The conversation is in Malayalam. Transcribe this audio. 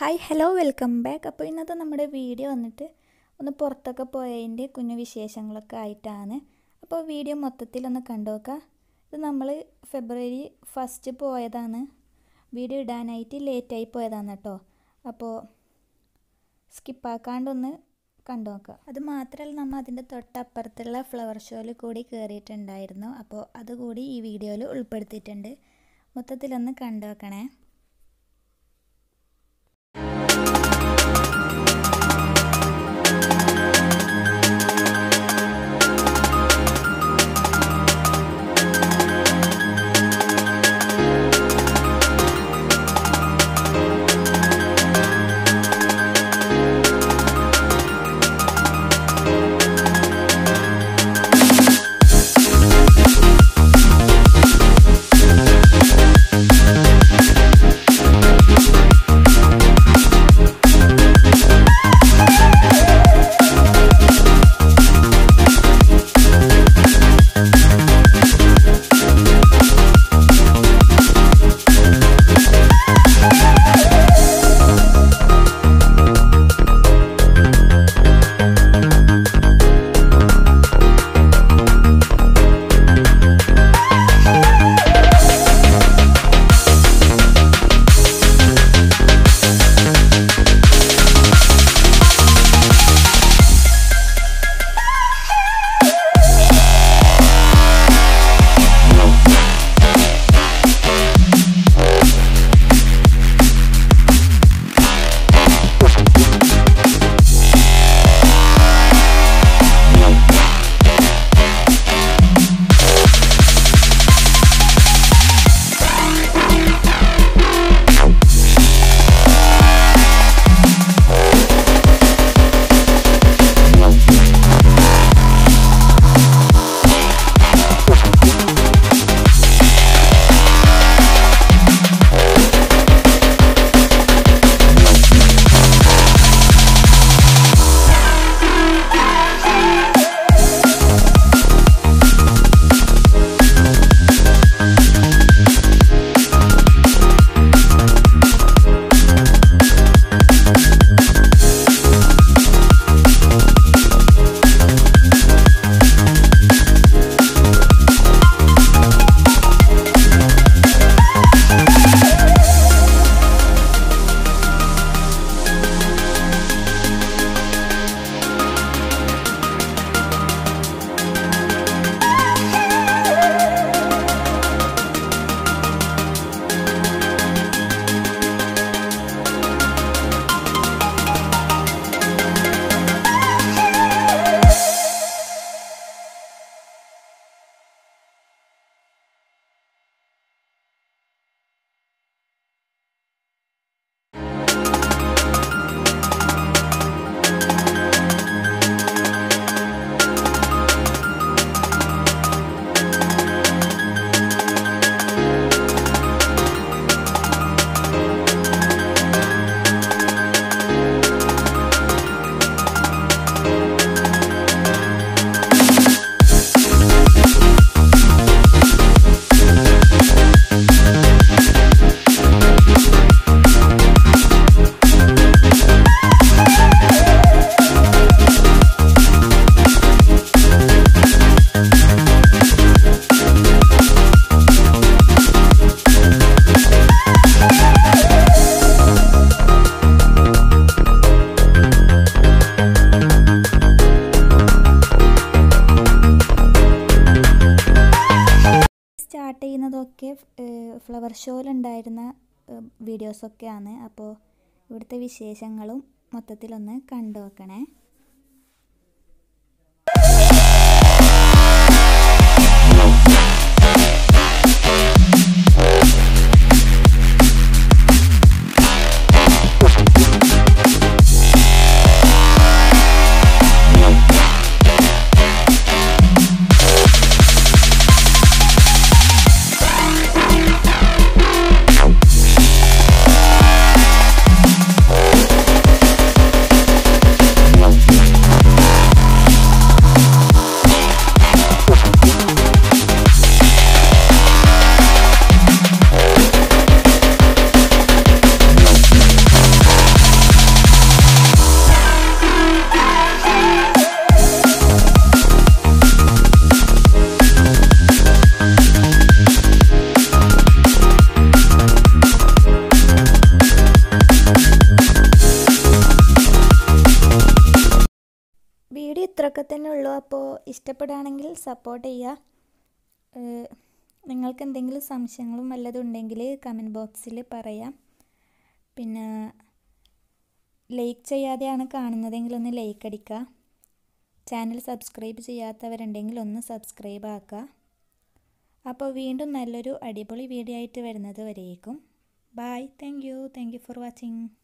ഹായ് ഹലോ വെൽക്കം ബാക്ക് അപ്പോൾ ഇന്നത്തെ നമ്മുടെ വീഡിയോ വന്നിട്ട് ഒന്ന് പുറത്തൊക്കെ പോയതിൻ്റെ കുഞ്ഞു വിശേഷങ്ങളൊക്കെ ആയിട്ടാണ് അപ്പോൾ വീഡിയോ മൊത്തത്തിൽ ഒന്ന് കണ്ടു നോക്കുക ഇത് നമ്മൾ ഫെബ്രുവരി ഫസ്റ്റ് പോയതാണ് വീഡിയോ ഇടാനായിട്ട് ലേറ്റായി പോയതാണ് കേട്ടോ അപ്പോൾ സ്കിപ്പാക്കാണ്ടൊന്ന് കണ്ടു നോക്കുക അത് മാത്രമല്ല നമ്മൾ അതിൻ്റെ തൊട്ടപ്പുറത്തുള്ള ഫ്ലവർ ഷോയിൽ കൂടി കയറിയിട്ടുണ്ടായിരുന്നു അപ്പോൾ അതുകൂടി ഈ വീഡിയോയിൽ ഉൾപ്പെടുത്തിയിട്ടുണ്ട് മൊത്തത്തിലൊന്ന് കണ്ടു നോക്കണേ സ്റ്റാർട്ട് ചെയ്യുന്നതൊക്കെ ഫ്ലവർ ഷോയിലുണ്ടായിരുന്ന വീഡിയോസൊക്കെയാണ് അപ്പോൾ ഇവിടുത്തെ വിശേഷങ്ങളും മൊത്തത്തിലൊന്ന് കണ്ടു വെക്കണേ Thank ഇഷ്ടപ്പെടുകയാണെങ്കിൽ സപ്പോർട്ട് ചെയ്യുക നിങ്ങൾക്ക് എന്തെങ്കിലും സംശയങ്ങളും വല്ലതും ഉണ്ടെങ്കിൽ കമൻറ്റ് ബോക്സിൽ പറയാം പിന്നെ ലൈക്ക് ചെയ്യാതെയാണ് കാണുന്നതെങ്കിൽ ഒന്ന് ലൈക്ക് അടിക്കുക ചാനൽ സബ്സ്ക്രൈബ് ചെയ്യാത്തവരുണ്ടെങ്കിൽ ഒന്ന് സബ്സ്ക്രൈബ് ആക്കുക അപ്പോൾ വീണ്ടും നല്ലൊരു അടിപൊളി വീഡിയോ ആയിട്ട് വരുന്നത് വരേക്കും bye thank you thank you for watching